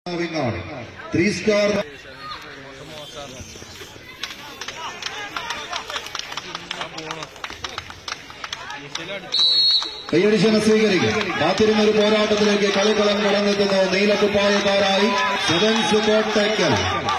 വിങ്ങാട് three star കൈയടിച്ചെന്ന് സ്വീകരിക്കും കാത്തിരുന്ന ഒരു പോരാട്ടത്തിലേക്ക് കളിക്കളം കടന്നെത്തുന്നു നീലക്കുപ്പായക്കാരായി സെവൻസ് കോട്ടയ്ക്കൽ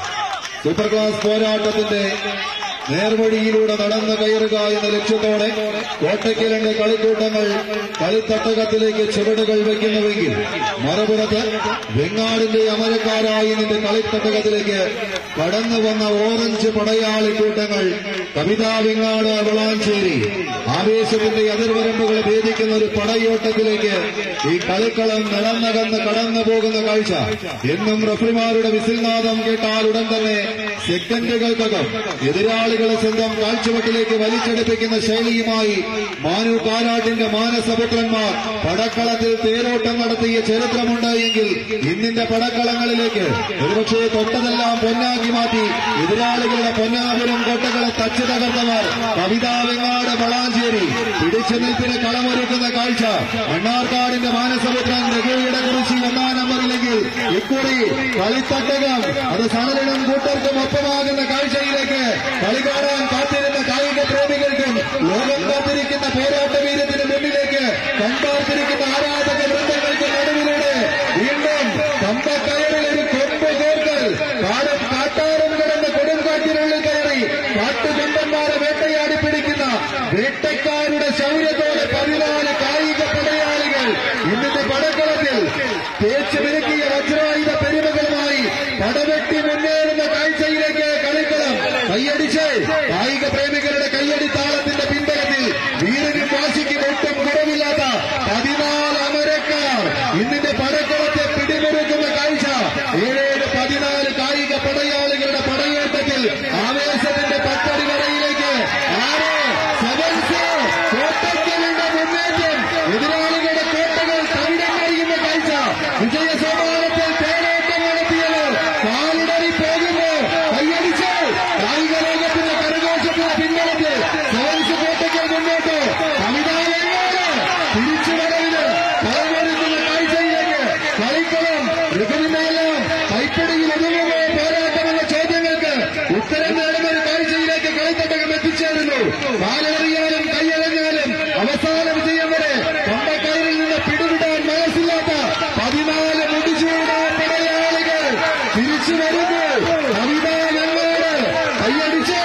സൂപ്പർ ക്ലാസ് പോരാട്ടത്തിന്റെ നേർവഴിയിലൂടെ നടന്നു കയറുക എന്ന ലക്ഷ്യത്തോടെ കോട്ടയ്ക്കലിന്റെ കളിക്കൂട്ടങ്ങൾ കളിത്തട്ടകത്തിലേക്ക് ചുവടുകൾ വയ്ക്കുന്നുവെങ്കിൽ മറുപുറത്ത് വെങ്ങാടിന്റെ അമരക്കാരായി നിന്റെ കളിത്തട്ടകത്തിലേക്ക് കടന്നു വന്ന ഓറഞ്ച് പടയാളി കൂട്ടങ്ങൾ കവിതാ വെങ്ങാട് വളാഞ്ചേരി ആവേശത്തിന്റെ അതിർവരമ്പുകൾ ഭേദിക്കുന്ന ഒരു പടയോട്ടത്തിലേക്ക് ഈ കളിക്കളം നിറന്നകന്ന് കടന്നു പോകുന്ന കാഴ്ച എന്നും റഫറിമാരുടെ വിസിൽനാദം കേട്ടാൽ ഉടൻ തന്നെ സെക്കൻഡുകൾക്കകം എതിരാളികളെ സ്വന്തം കാഴ്ചവട്ടിലേക്ക് വലിച്ചെടുപ്പിക്കുന്ന ശൈലിയുമായി മാനു കാലാട്ടിന്റെ മാനസപുത്രന്മാർ പടക്കളത്തിൽ തേരോട്ടം നടത്തിയ ചരിത്രമുണ്ട് എങ്കിൽ ഇന്നിന്റെ പടക്കളങ്ങളിലേക്ക് ഒരുപക്ഷെ തൊട്ടതെല്ലാം പൊന്നാക്കി മാറ്റി എതിരാളികളുടെ പൊന്നാപുരം കോട്ടകളെ തച്ചു തകർന്നവർ കവിതാ വെങ്ങാട് വളാഞ്ചേരി പിടിച്ചു നിൽപ്പിന് കളമൊരുക്കുന്ന കാഴ്ച മണ്ണാർക്കാടിന്റെ മാനസപുത്രൻ രഘുവിയുടെ കുറിച്ച് ഒന്നാം നമ്പറിലെങ്കിൽ ഇക്കുറി കളിത്തട്ടകം അത് സണലിനും കൂട്ടർക്കും ഒപ്പമാകുന്ന കാഴ്ചയിലേക്ക് കളി കാണാൻ കാത്തിരുന്ന കായിക പ്രേമികൾക്കും ലോകം കാത്തിരിക്കുന്ന പോരാട്ട വീരത്തിന് മുന്നിലേക്ക് കണ്ടാർത്തിരിക്കുന്ന ആരാധക വൃന്ദങ്ങൾക്ക് നടുവിലൂടെ വീണ്ടും കമ്പക്കയറിൽ ഒരു കൊമ്പ് കോർക്കൽ കാടും കാട്ടാറും കിടന്ന് കൊടുങ്കാറ്റിനുള്ളിൽ കയറി കാട്ടുകൊമ്പന്മാരെ വേട്ടയാടി പിടിക്കുന്ന വേട്ടക്കാരുടെ ശൗര്യത്തോടെ പതിനാല് കായിക പടയാളികൾ ഇന്നത്തെ പടക്കളത്തിൽ തേച്ചു മിനുക്കിയ വജ്രായുധ പെരുമകളുമായി പടവെട്ടി മുന്നേറുന്ന കാഴ്ചയിലേക്ക് കളിക്കളം കൈയടിച്ച് കായിക പ്രേമികളുടെ കൈയടി താളത്തിന്റെ പിൻബലത്തിൽ വീരനും വാശിക്കും ഒട്ടും കുറവില്ലാത്ത പതിനാല് അമരക്കാർ ഇന്നിന്റെ പടക്കളത്തെ പിടിമുറുക്കുന്ന കാഴ്ച ഏഴേഴ് പതിനാല് കായിക പടയാളികളുടെ പടയോട്ടത്തിൽ ആവേശത്തിന്റെ പത്തടി വരയിലേക്ക് ആറ് സെവൻസ് കോട്ടയ്ക്കലിന്റെ മുന്നേറ്റം എതിരാളികളുടെ കോട്ടകൾ തകിടം മറിയുന്ന കാഴ്ച വിജയ സമ്മാനത്തിൽ തേരോട്ടം നടത്തിയത് കാലിടറി പോകുന്നു കൈയടിച്ച് കായിക ലോകത്തിന്റെ കരഘോഷത്തിന്റെ പിൻബലത്തിൽ സെവൻസ് കോട്ടയ്ക്കൽ മുന്നോട്ട് കവിതാലയങ്ങളോട് തിരിച്ചുവരവിന് കളമൊരുക്കുന്ന കാഴ്ചയിലേക്ക് കളിക്കളം ഋതുവിനെല്ലാം കൈപ്പിടിയിൽ ഒതുങ്ങുമോ പോരാട്ടമെന്ന ചോദ്യങ്ങൾക്ക് ഉത്തരം നേടുന്ന ഒരു കാഴ്ചയിലേക്ക് കളിത്തട്ടകം എത്തിച്ചേരുന്നു കാലറിയാനും കൈയടഞ്ഞാലും അവസാന വിജയം വരെ പമ്പക്കയറിൽ നിന്ന് പിടിവിടാൻ മനസ്സില്ലാത്ത പതിനാല് മുടിച്ചൂട പടയാളികൾ തിരിച്ചു വരുന്നു കവിതാ ഞങ്ങളോട് കൈയടിച്ച്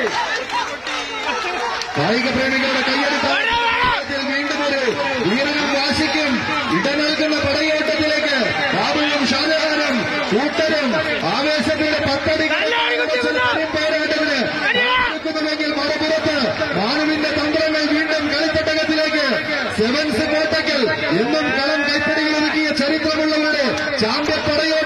കായിക പ്രേമികളുടെ കൈയടിത്താൽ വീണ്ടും ഒരു വീരനും വാശിക്കും ഇടനൽകുന്ന പടയോട്ടത്തിലേക്ക് ബാബുവും ഷാജഹാനും കൂട്ടരും ആവേശത്തിന്റെ പത്തടി പോരാട്ടത്തിന് ുമെങ്കിൽ മറുപുറത്ത് മാനുവിന്റെ തന്ത്രങ്ങൾ വീണ്ടും കളിത്തട്ടകത്തിലേക്ക് സെവൻസ് കോട്ടയ്ക്കൽ എന്നും കളം കൈപ്പടിയിൽ ഒരുക്കിയ ചരിത്രമുള്ളവരുടെ ചാമ്പ്യപ്പടയോ